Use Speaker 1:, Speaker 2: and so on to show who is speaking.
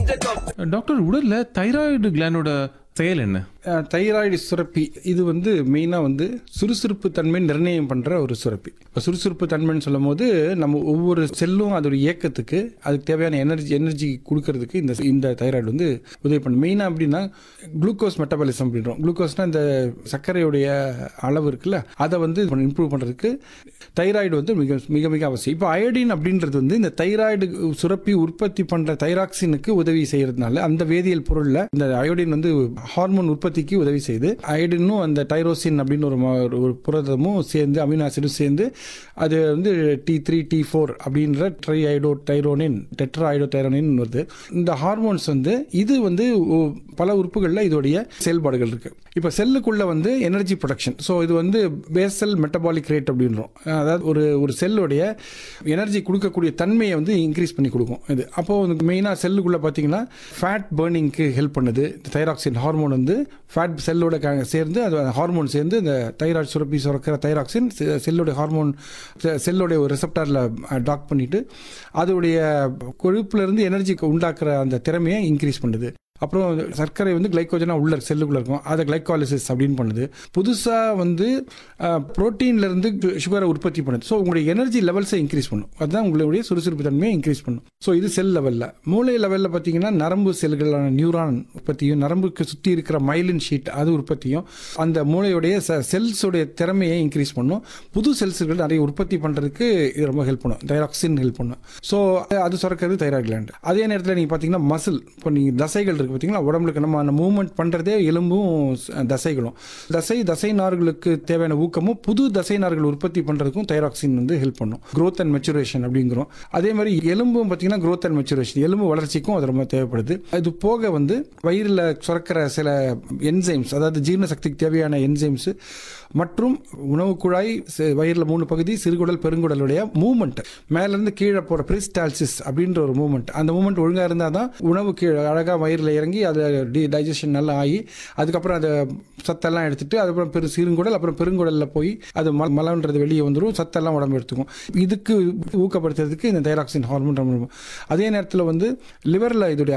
Speaker 1: doctor உடல்ல thyroid கிளானோட செயல் என்ன
Speaker 2: தைராய்டு சுரப்பி இது வந்து மெயினாக வந்து சுறுசுறுப்பு தன்மை நிர்ணயம் பண்ணுற ஒரு சுரப்பி இப்போ சுறுசுறுப்பு தன்மைன்னு சொல்லும் போது நம்ம ஒவ்வொரு செல்லும் அதோட இயக்கத்துக்கு அதுக்கு தேவையான எனர்ஜி எனர்ஜி கொடுக்கறதுக்கு இந்த இந்த தைராய்டு வந்து உதவி பண்ணும் மெயினாக அப்படின்னா குளுக்கோஸ் மெட்டபாலிசம் அப்படின்றோம் குளுக்கோஸ்னா இந்த சர்க்கரையுடைய அளவு இருக்குல்ல அதை வந்து இம்ப்ரூவ் பண்ணுறதுக்கு தைராய்டு வந்து மிக மிக மிக அவசியம் இப்போ அயோடின் அப்படின்றது வந்து இந்த தைராய்டு சுரப்பி உற்பத்தி பண்ணுற தைராக்சினுக்கு உதவி செய்யறதுனால அந்த வேதியியல் பொருளில் இந்த அயோடின் வந்து ஹார்மோன் உற்பத்திக்கு உதவி செய்யுது அயோடினும் அந்த டைரோசின் அப்படின்னு ஒரு ம- ஒரு புரதமும் சேர்ந்து அமினோ ஆசிடும் சேர்ந்து அது வந்து டி த்ரீ டி ஃபோர் அப்படின்ற tri iodo thyronine tetra iodo thyronine வருது இந்த ஹார்மோன்ஸ் வந்து இது வந்து ஒ- பல உறுப்புகளில் இதோடைய செயல்பாடுகள் இருக்கு இப்போ செல்லுக்குள்ள வந்து எனர்ஜி ப்ரொடக்ஷன் ஸோ இது வந்து பேசல் மெட்டபாலிக் ரேட் அப்படின்றோம் அதாவது ஒரு ஒரு செல்லுடைய எனர்ஜி கொடுக்கக்கூடிய தன்மையை வந்து இன்க்ரீஸ் பண்ணி கொடுக்கும் இது அப்போ மெயினாக செல்லுக்குள்ள பார்த்தீங்கன்னா ஃபேட் பேர்னிங்க்கு ஹெல்ப் பண்ணுது தைராக்சின் ஹார்மோன் வந்து ஃபேட் செல்லோட க- சேர்ந்து அது ஹார்மோன் சேர்ந்து இந்த தைராய்டு சுரப்பி சுரக்கிற தைராக்சின் செ- செல்லோட ஹார்மோன் செ- செல்லோடைய ஒரு ரிசப்டாரில் டாக் பண்ணிட்டு அதோடைய கொழுப்புல இருந்து எனர்ஜி உண்டாக்குற அந்த திறமையை இன்க்ரீஸ் பண்ணுது அப்புறம் சர்க்கரை வந்து கிளைக்கோஜனா உள்ள செல்லுக்குள்ள இருக்கும் அதை கிளைக்காலிசிஸ் அப்படின்னு பண்ணுது புதுசாக வந்து புரோட்டீன்ல இருந்து சுகரை உற்பத்தி பண்ணுது ஸோ உங்களுடைய எனர்ஜி லெவல்ஸை இன்க்ரீஸ் பண்ணும் அதுதான் உங்களுடைய சுறுசுறுப்பு தன்மையை இன்க்ரீஸ் பண்ணும் ஸோ இது செல் லெவலில் மூளை லெவலில் பார்த்தீங்கன்னா நரம்பு செல்களான நியூரான் உற்பத்தியும் நரம்புக்கு சுற்றி இருக்கிற மைலின் ஷீட் அது உற்பத்தியும் அந்த மூளையுடைய செல்ஸுடைய திறமையை இன்க்ரீஸ் பண்ணும் புது செல்ஸ்கள் நிறைய உற்பத்தி பண்ணுறதுக்கு இது ரொம்ப ஹெல்ப் பண்ணும் தைராக்சின் ஹெல்ப் பண்ணும் ஸோ அது சுரக்கிறது தைராய்டு gland அதே நேரத்தில் நீங்கள் பார்த்தீங்கன்னா மசில் இப்போ நீங்கள் தசைகள் இருக்குது பார்த்தீங்களா உடம்புக்கு நம்ம அந்த மூவ்மெண்ட் பண்ணுறதே எலும்பும் ஸ்- தசைகளும் தசை தசை நார்களுக்கு தேவையான ஊக்கமும் புது தசை நார்கள் உற்பத்தி பண்ணுறதுக்கும் தைராக்சின் வந்து ஹெல்ப் பண்ணும் growth அண்ட் மெச்சுரேஷன் அப்படிங்கிறோம் அதே மாதிரி எலும்பும் பார்த்தீங்கன்னா growth அண்ட் மெச்சுரேஷன் எலும்பு வளர்ச்சிக்கும் அது ரொம்ப தேவைப்படுது இது போக வந்து வயிறில் சுரக்கிற சில என்சைம்ஸ் அதாவது ஜீரண சக்திக்கு தேவையான என்சைம்ஸ் மற்றும் உணவு குழாய் சி- வயிறுல மூணு பகுதி சிறுகுடல் பெருங்குடலுடைய மூவ்மெண்ட் மேலேருந்து கீழே போகிற பிரிஸ்டால்சிஸ் அப்படின்ற ஒரு மூவ்மெண்ட் அந்த மூவ்மெண்ட் ஒழுங்காக இருந்தால் தான் உணவு கீழே அழகாக வயிறில் இறங்கி அது டி டைஜஷன் நல்லா ஆகி அதுக்கப்புறம் அதை சத்தெல்லாம் எடுத்துட்டு அதுக்கப்புறம் பெரு சிறுங்குடல் அப்புறம் பெருங்குடலில் போய் அது மல மலன்றது வெளியே வந்துடும் சத்தெல்லாம் உடம்பு எடுத்துக்கும் இதுக்கு ஊக்கப்படுத்துறதுக்கு இந்த தைராக்சின் ஹார்மோன் ரொம்ப- அதே நேரத்தில் வந்து லிவரில் இதோடைய